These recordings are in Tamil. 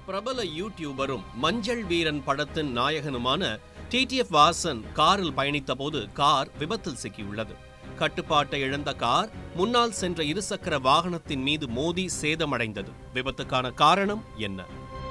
பிரபல யூடியூபரும் மஞ்சள் வீரன் படத்தின் நாயகனுமான டிடிஎஃப் வாசன் காரில் பயணித்தபோது கார் விபத்தில் சிக்கியுள்ளது கட்டுப்பாட்டை இழந்த கார் முன்னால் சென்ற இருசக்கர வாகனத்தின் மீது மோதி சேதமடைந்தது விபத்துக்கான காரணம் என்ன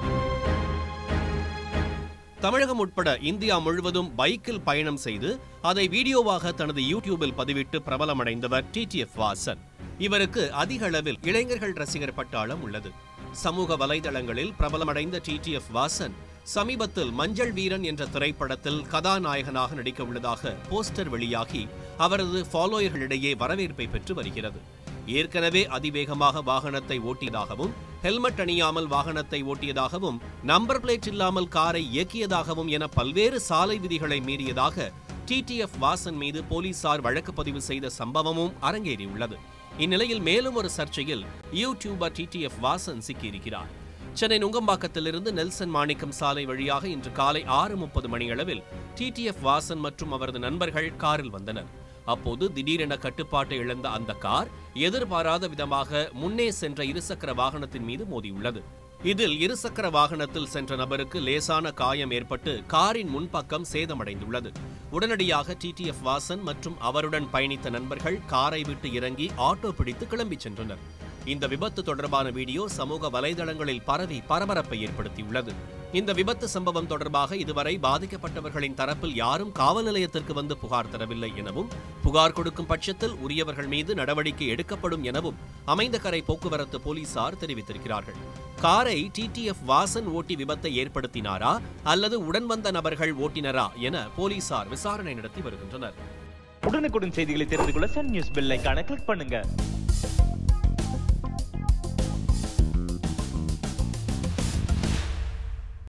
தமிழகம் உட்பட இந்தியா முழுவதும் பைக்கில் பயணம் செய்து அதை வீடியோவாக தனது யூடியூபில் பதிவிட்டு பிரபலமடைந்தவர் டிடிஎஃப் வாசன் இவருக்கு அதிக அளவில் இளைஞர்கள் ரசிகர் பட்டாளம் உள்ளது சமூக வலைதளங்களில் பிரபலமடைந்த டிடிஎஃப் வாசன் சமீபத்தில் மஞ்சள் வீரன் என்ற திரைப்படத்தில் கதாநாயகனாக நடிக்க உள்ளதாக போஸ்டர் வெளியாகி அவரது ஃபாலோயர்களிடையே வரவேற்பை பெற்று வருகிறது ஏற்கனவே அதிவேகமாக வாகனத்தை ஓட்டியதாகவும் ஹெல்மெட் அணியாமல் வாகனத்தை ஓட்டியதாகவும் நம்பர் பிளேட் இல்லாமல் காரை இயக்கியதாகவும் என பல்வேறு சாலை விதிகளை மீறியதாக டிடிஎஃப் வாசன் மீது போலீசார் வழக்கு பதிவு செய்த சம்பவமும் அரங்கேறியுள்ளது இந்நிலையில் மேலும் ஒரு சர்ச்சையில் யூடியூபர் டிடிஎஃப் வாசன் சிக்கியிருக்கிறார் சென்னை நுங்கம்பாக்கத்திலிருந்து நெல்சன் மாணிக்கம் சாலை வழியாக இன்று காலை ஆறு முப்பது மணியளவில் டிடிஎஃப் வாசன் மற்றும் அவரது நண்பர்கள் காரில் வந்தனர் அப்போது திடீரென கட்டுப்பாட்டை இழந்த அந்த கார் எதிர்பாராத விதமாக முன்னே சென்ற இருசக்கர வாகனத்தின் மீது மோதியுள்ளது இதில் இருசக்கர வாகனத்தில் சென்ற நபருக்கு லேசான காயம் ஏற்பட்டு காரின் முன்பக்கம் சேதமடைந்துள்ளது உடனடியாக டிடிஎஃப் வாசன் மற்றும் அவருடன் பயணித்த நண்பர்கள் காரை விட்டு இறங்கி ஆட்டோ பிடித்து கிளம்பிச் சென்றனர் இந்த விபத்து தொடர்பான வீடியோ சமூக வலைதளங்களில் பரவி பரபரப்பை ஏற்படுத்தியுள்ளது இந்த விபத்து சம்பவம் தொடர்பாக இதுவரை பாதிக்கப்பட்டவர்களின் தரப்பில் யாரும் காவல் நிலையத்திற்கு வந்து புகார் தரவில்லை எனவும் புகார் கொடுக்கும் பட்சத்தில் உரியவர்கள் மீது நடவடிக்கை எடுக்கப்படும் எனவும் அமைந்தகரை போக்குவரத்து போலீசார் தெரிவித்திருக்கிறார்கள் காரை டிடிஎஃப் வாசன் ஓட்டி விபத்தை ஏற்படுத்தினாரா அல்லது உடன் வந்த நபர்கள் ஓட்டினரா என போலீசார் விசாரணை நடத்தி வருகின்றனர் உடனுக்குடன் செய்திகளை தெரிந்து கொள்ள சன் நியூஸ் பெல் ஐகானை கிளிக் பண்ணுங்க